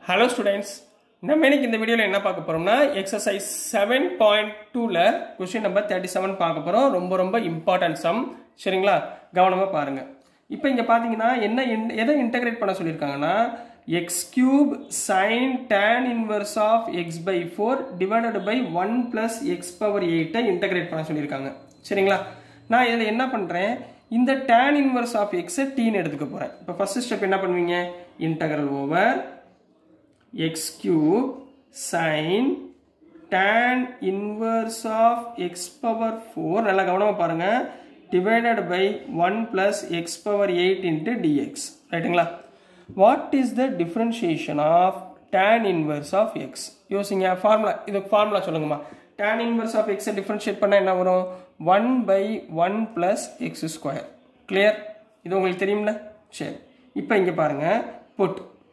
hello students நம்ம இன்னைக்கு இந்த வீடியோவில் என்ன பார்க்க போறோம்னா எக்ஸசைஸ் செவன் பாயிண்ட் டூவில் கொஸ்டின் நம்பர் தேர்ட்டி செவன் பார்க்க போகிறோம் ரொம்ப ரொம்ப இம்பார்ட்டன்ட் சம் சரிங்களா கவனமாக பாருங்க இப்போ இங்கே பார்த்தீங்கன்னா என்ன in- எதை இன்டகிரேட் பண்ண சொல்லியிருக்காங்கன்னா x cube sine tan inverse of x by four divided by one plus x power எயிட்டை இன்டகிரேட் பண்ண சொல்லியிருக்காங்க சரிங்களா நான் இதில் என்ன பண்ணுறேன் இந்த tan இன்வர்ஸ் ஆஃப் எக்ஸை டீன்னு எடுத்துக்க போகிறேன் இப்போ ஃபர்ஸ்ட் ஸ்டெப் என்ன பண்ணுவீங்க integral over x cube sin tan inverse of x power 4 நல்லா கவனமா பாருங்க divided by 1 plus x power 8 into dx ரைட்டுங்களா what is the differentiation of tan inverse of x யோசிங்க ஃபார்முலா இது ஃபார்முலா சொல்லுங்கம்மா tan inverse of x differentiate பண்ணா என்ன வரும் 1 by 1 plus x square clear இது உங்களுக்கு தெரியும்ல சரி இப்போ இங்க பாருங்க put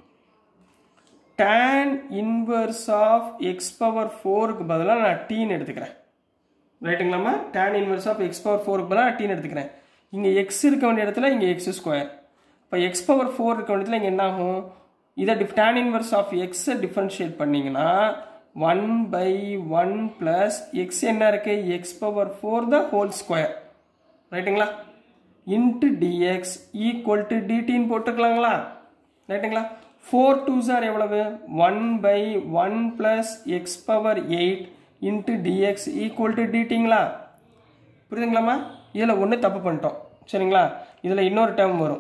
tan inverse of x power ஃபோருக்கு பதிலாக நான் டீன்னு எடுத்துக்கிறேன் ரைட்டுங்களாம்மா tan inverse of x power ஃபோருக்கு பதிலாக நான் டீன்னு எடுத்துக்கிறேன் இங்கே எக்ஸ் இருக்க வேண்டிய இடத்துல இங்கே எக்ஸ் ஸ்கொயர் இப்போ எக்ஸ் பவர் ஃபோர் இருக்க வேண்டிய இடத்துல இங்கே என்ன ஆகும் இதை டிஃப் tan இன்வர்ஸ் ஆஃப் எக்ஸை டிஃபரன்ஷியேட் பண்ணீங்கன்னா one by one plus x என்ன இருக்கு x power four the whole square ரைட்டுங்களா இன்ட்டு டிஎக்ஸ் ஈக்குவல் டு டிடின்னு போட்டுக்கலாங்களா ரைட்டுங்களா ஃபோர் டூ சார் எவ்வளவு one by one plus x power eight into dx equal to டிடிங்களா புரியுதுங்களாம்மா இதில் ஒன்று தப்பு பண்ணிட்டோம் சரிங்களா இதில் இன்னொரு டேர்ம் வரும்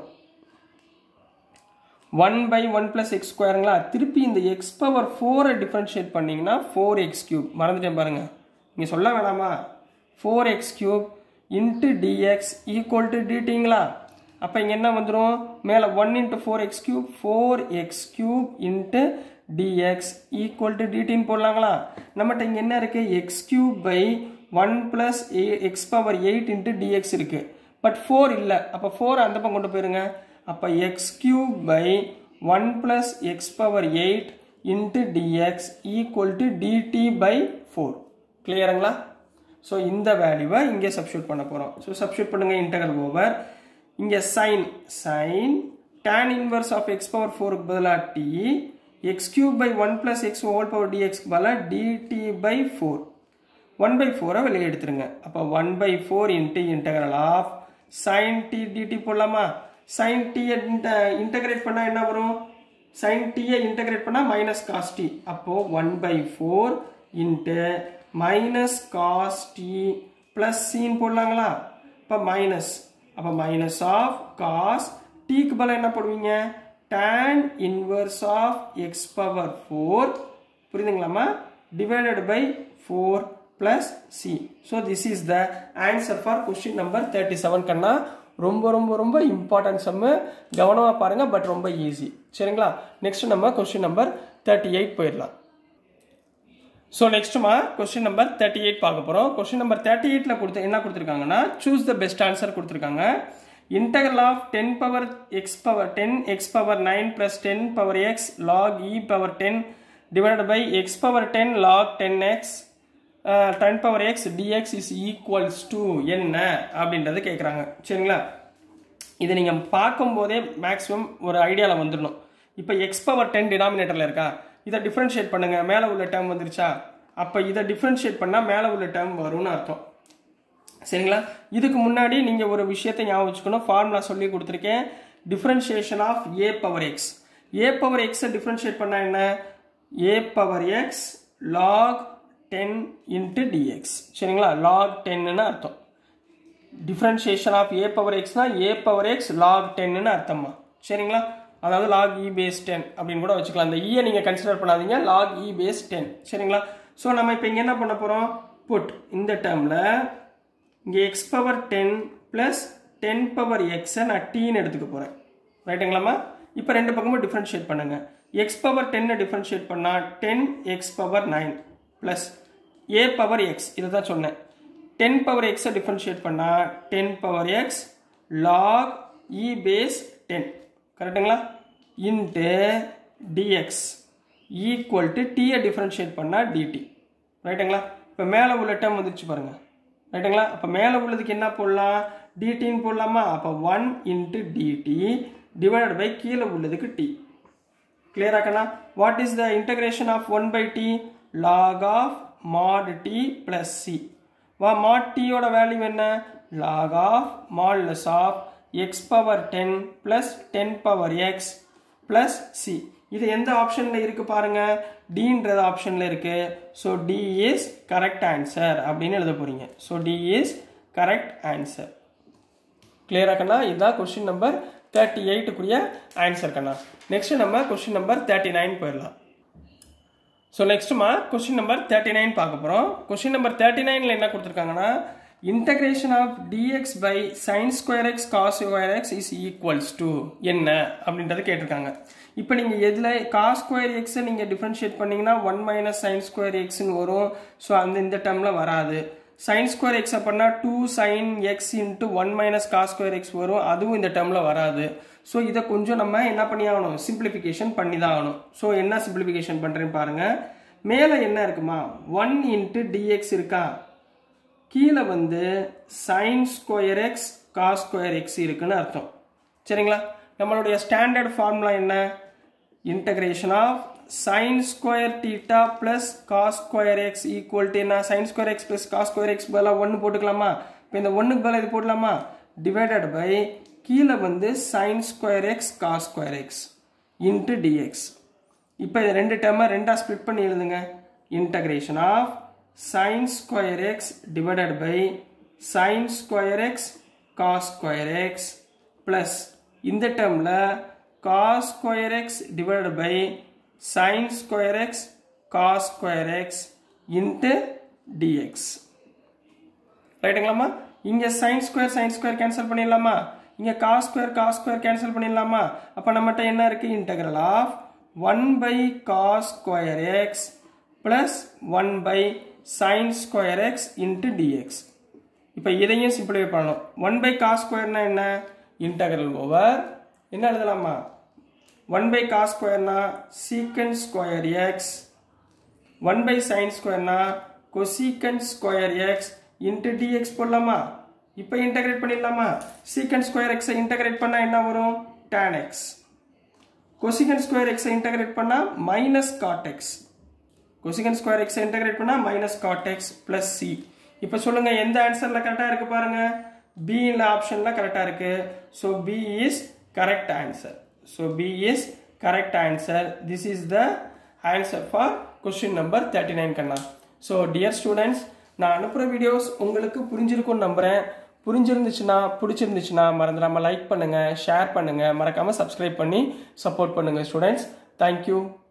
one by one plus x ஸ்கொயருங்களா திருப்பி இந்த எக்ஸ் பவர் ஃபோரை டிஃப்ரென்ஷியேட் பண்ணிங்கன்னா ஃபோர் எக்ஸ் கியூப் மறந்துட்டேன் பாருங்க நீங்கள் சொல்ல வேணாமா four x cube into dx equal to டிடிங்களா அப்போ இங்கே என்ன வந்துடும் மேலே one into four x cube four x cube into dx equal to டிடின்னு போடலாங்களா நம்மகிட்ட இங்கே என்ன இருக்குது x cube by one plus x power eight into dx இருக்குது பட் ஃபோர் இல்லை அப்போ ஃபோர் அந்த பக்கம் கொண்டு போயிருங்க அப்போ x cube by one plus x power eight into dx equal to dt by four கிளியருங்களா ஸோ இந்த வேல்யூவை இங்கே சப்ஸ்டியூட் பண்ண போகிறோம் ஸோ சப்ஸ்டியூட் பண்ணுங்க இன்டகர் ஓவர் இங்கே sine sine tan inverse of x power ஃபோருக்கு பதிலாக t x cube by one plus x whole power டிஎக்ஸ்க்கு பதிலாக dt by four one by ஃபோரை வெளியே எடுத்துருங்க அப்போ one by four into integral of sine D DD போடலாமா சைன் டியை இன்டகிரேட் பண்ணால் என்ன வரும் சைன் டியை இன்டகிரேட் பண்ணால் மைனஸ் காஸ் டி அப்போது one by four into minus cos t plus சின்னு போடலாங்களா இப்போ மைனஸ் அப்போ மைனஸ் ஆஃப் காஸ் டீக்கு பதிலாக என்ன போடுவீங்க tan inverse of x power four புரியுதுங்களாம்மா divided by four plus c so this is the answer for question number thirty seven கண்ணா ரொம்ப ரொம்ப ரொம்ப இம்பார்ட்டன்ட் சம்மு கவனமாக பாருங்கள் பட் ரொம்ப ஈஸி சரிங்களா நெக்ஸ்ட் நம்ம கொஸ்டின் நம்பர் தேர்ட்டி எயிட் போயிடலாம் ஸோ நெக்ஸ்ட்டுமா கொஸ்டின் நம்பர் தேர்ட்டி எயிட் பார்க்க போகிறோம் கொஸ்டின் நம்பர் தேர்ட்டி எயிட்டில் கொடுத்து என்ன கொடுத்துருக்காங்கன்னா சூஸ் த பெஸ்ட் ஆன்சர் கொடுத்துருக்காங்க integral of ten power x power ten x power nine plus ten power x log e power ten divided by x power ten log ten x ten power x dx is equals to என்ன அப்படின்றது கேட்குறாங்க சரிங்களா இதை நீங்கள் பார்க்கும்போதே maximum ஒரு ஐடியாவில் வந்துடணும் இப்போ எக்ஸ் பவர் டென் டினாமினேட்டரில் இருக்கா இதை டிஃப்ரென்ஷியேட் பண்ணுங்க மேலே உள்ள டேர்ம் வந்துருச்சா அப்போ இதை டிஃப்ரென்ஷியேட் பண்ணால் மேலே உள்ள டேர்ம் வரும்னு அர்த்தம் சரிங்களா இதுக்கு முன்னாடி நீங்கள் ஒரு விஷயத்தை ஞாபகம் வச்சுக்கணும் ஃபார்முலா சொல்லி கொடுத்துருக்கேன் differentiation of a power x a power எக்ஸை டிஃப்ரென்ஷியேட் பண்ணால் என்ன a power x log ten into dx சரிங்களா லாக் டென்னு அர்த்தம் டிஃப்ரென்ஷியேஷன் ஆஃப் ஏ பவர் எக்ஸ்னா ஏ பவர் எக்ஸ் லாக் டென்னு அர்த்தமா சரிங்களா அதாவது லாக் இ பேஸ் டென் அப்படின்னு கூட வச்சுக்கலாம் அந்த இயை நீங்கள் கன்சிடர் பண்ணாதீங்க லாக் இ பேஸ் டென் சரிங்களா ஸோ நம்ம இப்போ இங்கே என்ன பண்ண போகிறோம் புட் இந்த டேர்மில் இங்கே x power ten plus ten power எக்ஸை நான் டீன்னு எடுத்துக்க போகிறேன் ரைட்டுங்களாம்மா இப்போ ரெண்டு பக்கமும் டிஃப்ரென்ஷியேட் பண்ணுங்கள் எக்ஸ் பவர் டென்னை டிஃப்ரென்ஷியேட் பண்ணால் ten x power nine plus a power x இதை தான் சொன்னேன் டென் பவர் எக்ஸை டிஃப்ரென்ஷியேட் பண்ணால் ten power x log e base ten கரெக்டுங்களா இன்ட்டு டிஎக்ஸ் ஈக்குவல் டு டீயை டிஃப்ரென்ஷியேட் பண்ணால் டிடி ரைட்டுங்களா இப்போ மேலே உள்ள டேர்ம் வந்துருச்சு பாருங்கள் ரைட்டுங்களா அப்போ மேலே உள்ளதுக்கு என்ன போடலாம் டிடின்னு போடலாமா அப்போ one into dt divided by கீழே உள்ளதுக்கு டி கிளியரா கண்ணா what is the integration of one by t log of mod t plus c வா மாட் டீயோட வேல்யூ என்ன log of modulus of x power ten plus ten power x plus c இது எந்த ஆப்ஷனில் இருக்கு பாருங்க டின்றது ஆப்ஷனில் இருக்கு so D is correct answer அப்படின்னு எழுத போறீங்க so D is correct answer கிளியரா கண்ணா இதுதான் கொஸ்டின் நம்பர் தேர்ட்டி எயிட்டுக்குரிய ஆன்சர் கண்ணா நெக்ஸ்ட் நம்ம கொஸ்டின் நம்பர் தேர்ட்டி நைன் போயிடலாம் ஸோ நெக்ஸ்ட்டுமா கொஸ்டின் நம்பர் தேர்ட்டி நைன் பார்க்க போகிறோம் கொஸ்டின் நம்பர் தேர்ட்டி நைனில் என்ன கொடுத்துருக்காங்கன்னா integration of dx by sine square x cos square x is equals to என்ன அப்படின்றது கேட்டிருக்காங்க இப்போ நீங்கள் எதில் காஸ் ஸ்கொயர் எக்ஸை நீங்கள் டிஃப்ரென்ஷியேட் பண்ணீங்கன்னா ஒன் மைனஸ் சைன் ஸ்கொயர் எக்ஸ்னு வரும் ஸோ அந்த இந்த டேர்மில் வராது சைன் ஸ்கொயர் எக்ஸை பண்ணால் two sine x into one minus cos square x வரும் அதுவும் இந்த டேர்மில் வராது ஸோ இதை கொஞ்சம் நம்ம என்ன பண்ணி ஆகணும் சிம்பிளிஃபிகேஷன் பண்ணி தான் ஆகணும் ஸோ என்ன சிம்பிளிஃபிகேஷன் பண்ணுறேன்னு பாருங்கள் மேலே என்ன இருக்குமா ஒன் இன்ட்டு டிஎக்ஸ் இருக்கா கீழே வந்து sine square x cos square x இருக்குன்னு அர்த்தம் சரிங்களா நம்மளுடைய ஸ்டாண்டர்ட் ஃபார்முலா என்ன integration of sine square theta plus cos square x equal to என்ன sine square x plus cos square x பதிலாக ஒன்று போட்டுக்கலாமா இப்போ இந்த ஒன்றுக்கு பதிலாக இது போடலாமா டிவைடட் பை கீழே வந்து sine square x cos square x into dx இப்போ இது ரெண்டு டேர்மை ரெண்டாக ஸ்ப்ளிட் பண்ணி எழுதுங்க integration of sine square x divided by sine square x cos square x plus இந்த டேர்மில் cos square x divided by sine square x cos square x into dx ரைட்டுங்களாம்மா இங்கே sine square sine square cancel பண்ணிடலாமா இங்கே cos square cos square cancel பண்ணிடலாமா அப்போ நம்மகிட்ட என்ன இருக்கு integral of one by cos square x plus one by sine square x into dx இப்போ இதையும் சிம்பிளிஃபை பண்ணணும் ஒன் பை காஸ் ஸ்கொயர்னா என்ன இன்டகிரல் ஓவர் என்ன எழுதலாமா ஒன் பை காஸ் ஸ்கொயர்னா secant square x one by sine ஸ்கொயர்னா cosecant square x into dx போடலாமா இப்போ இன்டகிரேட் பண்ணிடலாமா சீக்கன் ஸ்கொயர் எக்ஸை இன்டகிரேட் பண்ணால் என்ன வரும் டேன் எக்ஸ் கொசிகன் ஸ்கொயர் எக்ஸை இன்டகிரேட் பண்ணால் minus cot x cosecant square எக்ஸை இன்டகிரேட் பண்ணால் minus cot x plus c இப்போ சொல்லுங்க எந்த ஆன்சரில் கரெக்டாக இருக்கு பாருங்க பியில் ஆப்ஷனில் கரெக்டாக இருக்கு so B is correct answer so B is correct answer this is the answer for question number thirty nine கண்ணா ஸோ டியர் ஸ்டூடெண்ட்ஸ் நான் அனுப்புகிற வீடியோஸ் உங்களுக்கு புரிஞ்சிருக்கும்னு நம்புகிறேன் புரிஞ்சிருந்துச்சுன்னா பிடிச்சிருந்துச்சுன்னா மறந்துடாமல் லைக் பண்ணுங்கள் ஷேர் பண்ணுங்கள் மறக்காமல் சப்ஸ்கிரைப் பண்ணி சப்போர்ட் பண்ணுங்கள் ஸ்டூடெண்ட்ஸ் தேங்க்யூ